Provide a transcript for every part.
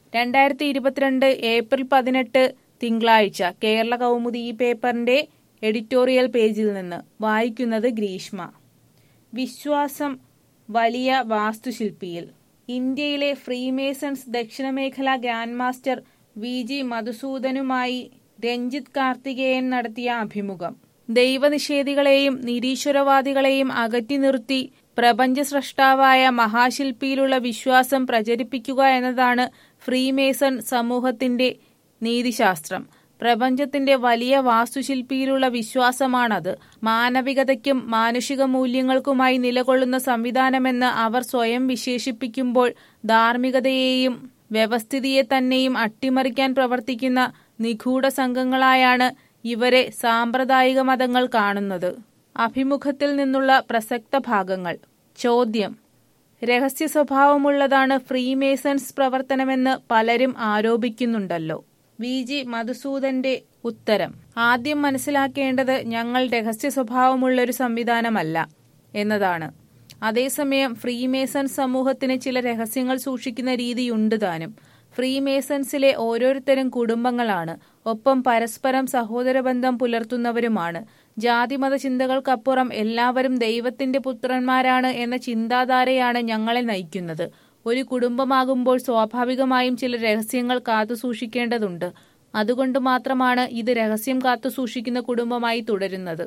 രണ്ടായിരത്തി ഇരുപത്തിരണ്ട് ഏപ്രിൽ പതിനെട്ട് തിങ്കളാഴ്ച കേരള കൗമുദി ഈ പേപ്പറിന്റെ എഡിറ്റോറിയൽ പേജിൽ നിന്ന് വായിക്കുന്നത് ഗ്രീഷ്മ വിശ്വാസം വലിയ വാസ്തുശില്പിയിൽ ഇന്ത്യയിലെ ഫ്രീമേസൺസ് ദക്ഷിണമേഖല ഗ്രാൻഡ് മാസ്റ്റർ വി ജി മധുസൂദനുമായി രഞ്ജിത്ത് കാർത്തികേയൻ നടത്തിയ അഭിമുഖം ദൈവനിഷേധികളെയും നിരീശ്വരവാദികളെയും അകറ്റി നിർത്തി പ്രപഞ്ച സൃഷ്ടാവായ മഹാശില്പിയിലുള്ള വിശ്വാസം പ്രചരിപ്പിക്കുക എന്നതാണ് ഫ്രീമേസൺ സമൂഹത്തിന്റെ നീതിശാസ്ത്രം പ്രപഞ്ചത്തിന്റെ വലിയ വാസ്തുശില്പിയിലുള്ള വിശ്വാസമാണത് മാനവികതയ്ക്കും മാനുഷിക മൂല്യങ്ങൾക്കുമായി നിലകൊള്ളുന്ന സംവിധാനമെന്ന് അവർ സ്വയം വിശേഷിപ്പിക്കുമ്പോൾ ധാർമ്മികതയെയും വ്യവസ്ഥിതിയെ തന്നെയും അട്ടിമറിക്കാൻ പ്രവർത്തിക്കുന്ന നിഗൂഢ സംഘങ്ങളായാണ് ഇവരെ സാമ്പ്രദായിക മതങ്ങൾ കാണുന്നത് അഭിമുഖത്തിൽ നിന്നുള്ള പ്രസക്ത ഭാഗങ്ങൾ ചോദ്യം രഹസ്യ സ്വഭാവമുള്ളതാണ് ഫ്രീമേസൺസ് പ്രവർത്തനമെന്ന് പലരും ആരോപിക്കുന്നുണ്ടല്ലോ വി ജി മധുസൂദന്റെ ഉത്തരം ആദ്യം മനസ്സിലാക്കേണ്ടത് ഞങ്ങൾ രഹസ്യ സ്വഭാവമുള്ള ഒരു സംവിധാനമല്ല എന്നതാണ് അതേസമയം ഫ്രീമേസൺ സമൂഹത്തിന് ചില രഹസ്യങ്ങൾ സൂക്ഷിക്കുന്ന രീതിയുണ്ട് താനും ഫ്രീമേസൺസിലെ ഓരോരുത്തരും കുടുംബങ്ങളാണ് ഒപ്പം പരസ്പരം സഹോദരബന്ധം പുലർത്തുന്നവരുമാണ് ജാതിമത ചിന്തകൾക്കപ്പുറം എല്ലാവരും ദൈവത്തിന്റെ പുത്രന്മാരാണ് എന്ന ചിന്താധാരയാണ് ഞങ്ങളെ നയിക്കുന്നത് ഒരു കുടുംബമാകുമ്പോൾ സ്വാഭാവികമായും ചില രഹസ്യങ്ങൾ കാത്തുസൂക്ഷിക്കേണ്ടതുണ്ട് അതുകൊണ്ട് മാത്രമാണ് ഇത് രഹസ്യം കാത്തുസൂക്ഷിക്കുന്ന കുടുംബമായി തുടരുന്നത്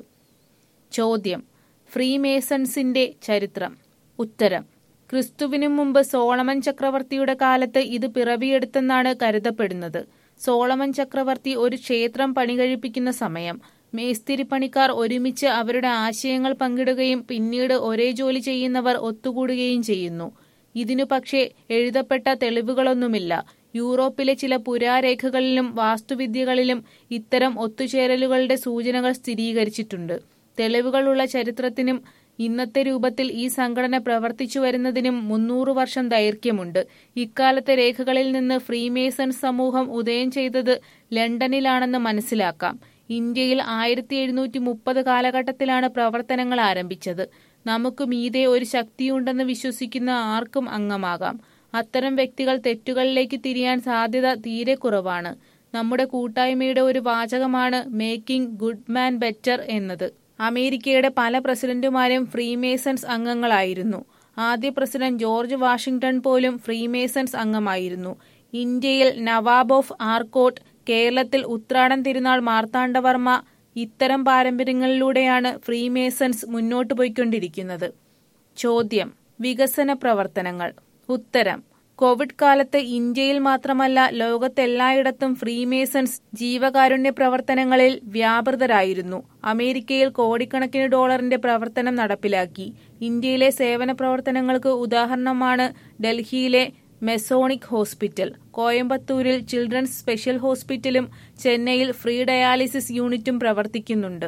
ചോദ്യം ഫ്രീമേസൺസിന്റെ ചരിത്രം ഉത്തരം ക്രിസ്തുവിനു മുമ്പ് സോളമൻ ചക്രവർത്തിയുടെ കാലത്ത് ഇത് പിറവിയെടുത്തെന്നാണ് കരുതപ്പെടുന്നത് സോളമൻ ചക്രവർത്തി ഒരു ക്ഷേത്രം പണികഴിപ്പിക്കുന്ന സമയം മേസ്തിരി പണിക്കാർ ഒരുമിച്ച് അവരുടെ ആശയങ്ങൾ പങ്കിടുകയും പിന്നീട് ഒരേ ജോലി ചെയ്യുന്നവർ ഒത്തുകൂടുകയും ചെയ്യുന്നു ഇതിനു പക്ഷേ എഴുതപ്പെട്ട തെളിവുകളൊന്നുമില്ല യൂറോപ്പിലെ ചില പുരാരേഖകളിലും വാസ്തുവിദ്യകളിലും ഇത്തരം ഒത്തുചേരലുകളുടെ സൂചനകൾ സ്ഥിരീകരിച്ചിട്ടുണ്ട് തെളിവുകളുള്ള ചരിത്രത്തിനും ഇന്നത്തെ രൂപത്തിൽ ഈ സംഘടന പ്രവർത്തിച്ചു വരുന്നതിനും മുന്നൂറ് വർഷം ദൈർഘ്യമുണ്ട് ഇക്കാലത്തെ രേഖകളിൽ നിന്ന് ഫ്രീമേസൺ സമൂഹം ഉദയം ചെയ്തത് ലണ്ടനിലാണെന്ന് മനസ്സിലാക്കാം ഇന്ത്യയിൽ ആയിരത്തി എഴുന്നൂറ്റി മുപ്പത് കാലഘട്ടത്തിലാണ് പ്രവർത്തനങ്ങൾ ആരംഭിച്ചത് നമുക്ക് മീതെ ഒരു ശക്തിയുണ്ടെന്ന് വിശ്വസിക്കുന്ന ആർക്കും അംഗമാകാം അത്തരം വ്യക്തികൾ തെറ്റുകളിലേക്ക് തിരിയാൻ സാധ്യത തീരെ കുറവാണ് നമ്മുടെ കൂട്ടായ്മയുടെ ഒരു വാചകമാണ് മേക്കിംഗ് ഗുഡ് മാൻ ബെറ്റർ എന്നത് അമേരിക്കയുടെ പല പ്രസിഡന്റുമാരും ഫ്രീമേസൺസ് അംഗങ്ങളായിരുന്നു ആദ്യ പ്രസിഡന്റ് ജോർജ് വാഷിംഗ്ടൺ പോലും ഫ്രീമേസൺസ് അംഗമായിരുന്നു ഇന്ത്യയിൽ നവാബ് ഓഫ് ആർക്കോട്ട് കേരളത്തിൽ ഉത്രാടൻ തിരുനാൾ മാർത്താണ്ഡവർമ്മ ഇത്തരം പാരമ്പര്യങ്ങളിലൂടെയാണ് ഫ്രീമേസൺസ് മുന്നോട്ടു പോയിക്കൊണ്ടിരിക്കുന്നത് ചോദ്യം വികസന പ്രവർത്തനങ്ങൾ ഉത്തരം കോവിഡ് കാലത്ത് ഇന്ത്യയിൽ മാത്രമല്ല ലോകത്തെല്ലായിടത്തും ഫ്രീമേസൺസ് ജീവകാരുണ്യ പ്രവർത്തനങ്ങളിൽ വ്യാപൃതരായിരുന്നു അമേരിക്കയിൽ കോടിക്കണക്കിന് ഡോളറിന്റെ പ്രവർത്തനം നടപ്പിലാക്കി ഇന്ത്യയിലെ സേവന പ്രവർത്തനങ്ങൾക്ക് ഉദാഹരണമാണ് ഡൽഹിയിലെ മെസോണിക് ഹോസ്പിറ്റൽ കോയമ്പത്തൂരിൽ ചിൽഡ്രൻസ് സ്പെഷ്യൽ ഹോസ്പിറ്റലും ചെന്നൈയിൽ ഫ്രീ ഡയാലിസിസ് യൂണിറ്റും പ്രവർത്തിക്കുന്നുണ്ട്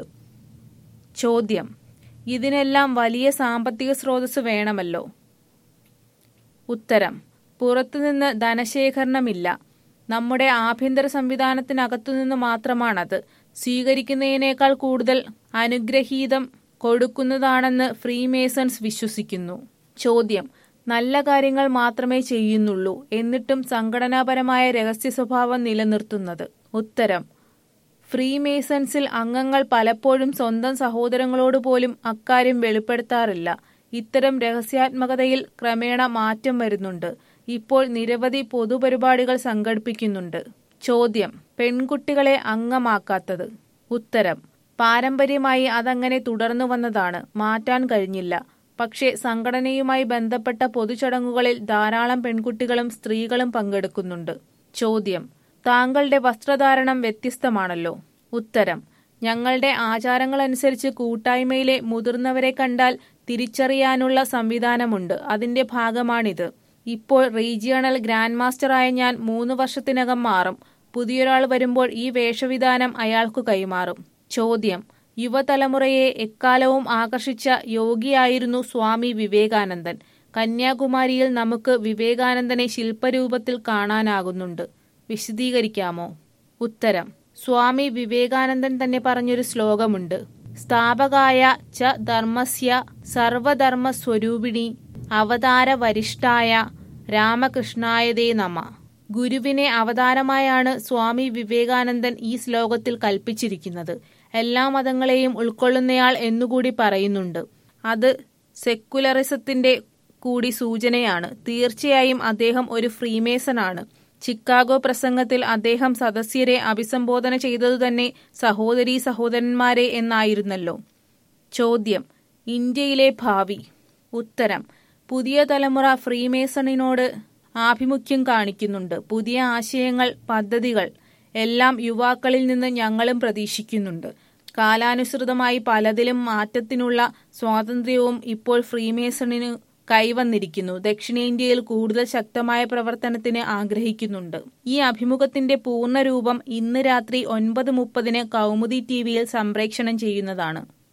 ചോദ്യം ഇതിനെല്ലാം വലിയ സാമ്പത്തിക സ്രോതസ് വേണമല്ലോ ഉത്തരം പുറത്തുനിന്ന് ധനശേഖരണമില്ല നമ്മുടെ ആഭ്യന്തര സംവിധാനത്തിനകത്തുനിന്ന് മാത്രമാണത് സ്വീകരിക്കുന്നതിനേക്കാൾ കൂടുതൽ അനുഗ്രഹീതം കൊടുക്കുന്നതാണെന്ന് ഫ്രീമേസൺസ് വിശ്വസിക്കുന്നു ചോദ്യം നല്ല കാര്യങ്ങൾ മാത്രമേ ചെയ്യുന്നുള്ളൂ എന്നിട്ടും സംഘടനാപരമായ രഹസ്യ സ്വഭാവം നിലനിർത്തുന്നത് ഉത്തരം ഫ്രീമേസൺസിൽ അംഗങ്ങൾ പലപ്പോഴും സ്വന്തം സഹോദരങ്ങളോട് പോലും അക്കാര്യം വെളിപ്പെടുത്താറില്ല ഇത്തരം രഹസ്യാത്മകതയിൽ ക്രമേണ മാറ്റം വരുന്നുണ്ട് ഇപ്പോൾ നിരവധി പൊതുപരിപാടികൾ സംഘടിപ്പിക്കുന്നുണ്ട് ചോദ്യം പെൺകുട്ടികളെ അംഗമാക്കാത്തത് ഉത്തരം പാരമ്പര്യമായി അതങ്ങനെ തുടർന്നു വന്നതാണ് മാറ്റാൻ കഴിഞ്ഞില്ല പക്ഷേ സംഘടനയുമായി ബന്ധപ്പെട്ട പൊതുചടങ്ങുകളിൽ ധാരാളം പെൺകുട്ടികളും സ്ത്രീകളും പങ്കെടുക്കുന്നുണ്ട് ചോദ്യം താങ്കളുടെ വസ്ത്രധാരണം വ്യത്യസ്തമാണല്ലോ ഉത്തരം ഞങ്ങളുടെ ആചാരങ്ങളനുസരിച്ച് കൂട്ടായ്മയിലെ മുതിർന്നവരെ കണ്ടാൽ തിരിച്ചറിയാനുള്ള സംവിധാനമുണ്ട് അതിന്റെ ഭാഗമാണിത് ഇപ്പോൾ റീജിയണൽ ഗ്രാൻഡ് മാസ്റ്ററായ ഞാൻ മൂന്ന് വർഷത്തിനകം മാറും പുതിയൊരാൾ വരുമ്പോൾ ഈ വേഷവിധാനം അയാൾക്കു കൈമാറും ചോദ്യം യുവതലമുറയെ എക്കാലവും ആകർഷിച്ച യോഗിയായിരുന്നു സ്വാമി വിവേകാനന്ദൻ കന്യാകുമാരിയിൽ നമുക്ക് വിവേകാനന്ദനെ ശില്പരൂപത്തിൽ കാണാനാകുന്നുണ്ട് വിശദീകരിക്കാമോ ഉത്തരം സ്വാമി വിവേകാനന്ദൻ തന്നെ പറഞ്ഞൊരു ശ്ലോകമുണ്ട് സ്ഥാപകായ ച ധർമ്മസ്യ സർവധർമ്മ സ്വരൂപിണി അവതാര വരിഷ്ഠായ രാമകൃഷ്ണായതേ നമ ഗുരുവിനെ അവതാരമായാണ് സ്വാമി വിവേകാനന്ദൻ ഈ ശ്ലോകത്തിൽ കൽപ്പിച്ചിരിക്കുന്നത് എല്ലാ മതങ്ങളെയും ഉൾക്കൊള്ളുന്നയാൾ എന്നുകൂടി പറയുന്നുണ്ട് അത് സെക്കുലറിസത്തിന്റെ കൂടി സൂചനയാണ് തീർച്ചയായും അദ്ദേഹം ഒരു ഫ്രീമേസനാണ് ചിക്കാഗോ പ്രസംഗത്തിൽ അദ്ദേഹം സദസ്യരെ അഭിസംബോധന ചെയ്തതുതന്നെ സഹോദരീ സഹോദരന്മാരെ എന്നായിരുന്നല്ലോ ചോദ്യം ഇന്ത്യയിലെ ഭാവി ഉത്തരം പുതിയ തലമുറ ഫ്രീമേസണിനോട് ആഭിമുഖ്യം കാണിക്കുന്നുണ്ട് പുതിയ ആശയങ്ങൾ പദ്ധതികൾ എല്ലാം യുവാക്കളിൽ നിന്ന് ഞങ്ങളും പ്രതീക്ഷിക്കുന്നുണ്ട് കാലാനുസൃതമായി പലതിലും മാറ്റത്തിനുള്ള സ്വാതന്ത്ര്യവും ഇപ്പോൾ ഫ്രീമേസണിന് കൈവന്നിരിക്കുന്നു ദക്ഷിണേന്ത്യയിൽ കൂടുതൽ ശക്തമായ പ്രവർത്തനത്തിന് ആഗ്രഹിക്കുന്നുണ്ട് ഈ അഭിമുഖത്തിന്റെ പൂർണ്ണരൂപം ഇന്ന് രാത്രി ഒൻപത് മുപ്പതിന് കൗമുദി ടിവിയിൽ സംപ്രേക്ഷണം ചെയ്യുന്നതാണ്